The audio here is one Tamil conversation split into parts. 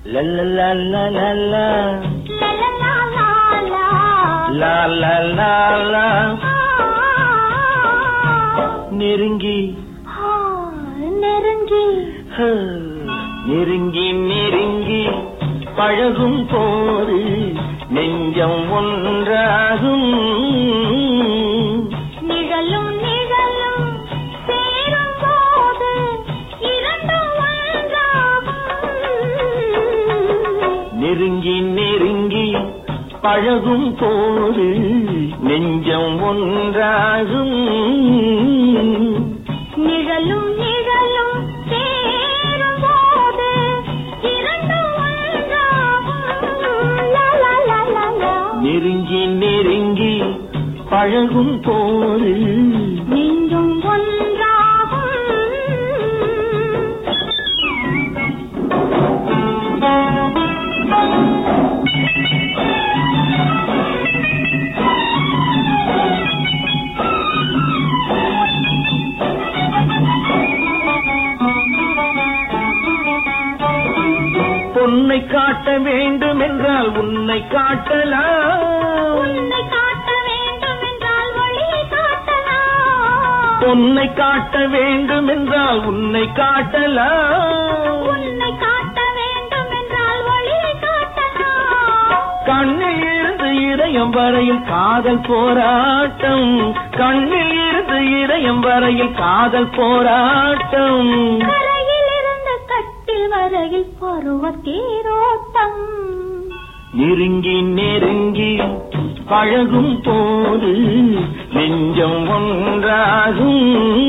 லல்லலல்லலல்லா. லா லா லா லா. நெருங்கி நெருங்கி ஹ, நெருங்கி நெருங்கி பழகும் போது நெஞ்சம் ஒன்றாகும் நிழலும் நிழலும் சேரும் போது இரண்டும் ஒன்றாகும் நெருங்கி நெருங்கி பழகும் போது நெஞ்சம் ஒன்றாகும் நிழலும் நிழலும் சேரும் போது இரண்டும் ஒன்றாகும் லா, லா, லா, லா, லா. நெருங்கி நெருங்கி பழகும் போது நெஞ்சும் ஒன்றாகும் பொன்னை காட்ட வேண்டும் என்றால் உன்னை காட்டலாம் உன்னை காட்ட வேண்டும் என்றால் ஒளியை காட்டலாம் பொன்னை காட்ட வேண்டும் என்றால் உன்னை காட்டலாம் உன்னை காட்ட வேண்டும் என்றால் ஒளியை காட்டலாம் கண்ணில் இருந்து இதயம் வரையில் காதல் போராட்டம் கண்ணில் இருந்து இதயம் வரையில் காதல் போராட்டம் கரையில் இருந்த கட்டில் வரையில் பருவ தேரோட்டம் நெருங்கி நெருங்கி பழகும் போது நெஞ்சம் ஒன்றாகும்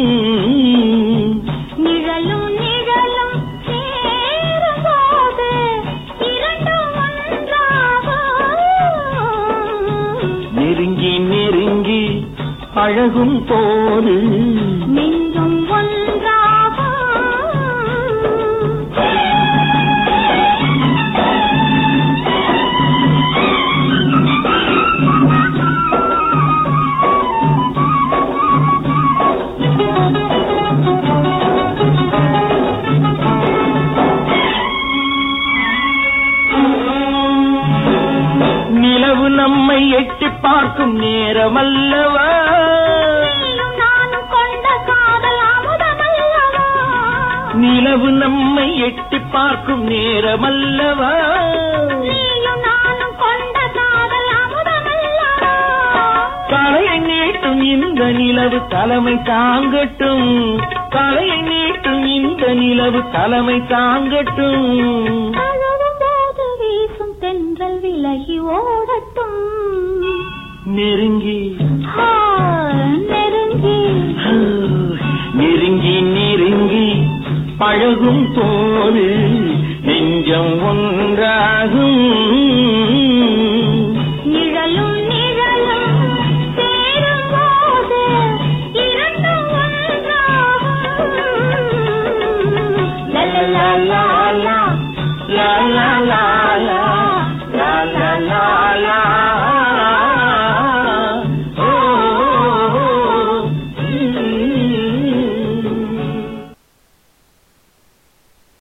நிழலும் நிழலும் சேரும் போது இரண்டும் ஒன்றாகும் நெருங்கி நெருங்கி பழகும் போது நெஞ்சும் ஒன்றாகும் நிலவு நம்மை எட்டி பார்க்கும் நேரம் அல்லவா நீயும் நானும் கொண்ட காதல் அமுதமல்லவா நிலவு நம்மை எட்டி பார்க்கும் நேரம் அல்லவா நீயும் நானும் கொண்ட காதல் அமுதமல்லவா தலையை நீட்டும் இந்த நிலவு தலைமை தாங்கட்டும் தலையை நீட்டும் இந்த நிலவு தலைமை தாங்கட்டும் அழுவும் போது வீசும் தென்றல் விலகி ஓடட்டும் நெருங்கி ஆ, நெருங்கி நெருங்கி நெருங்கி பழகும் போது நெஞ்சம் ஒன்றாகும்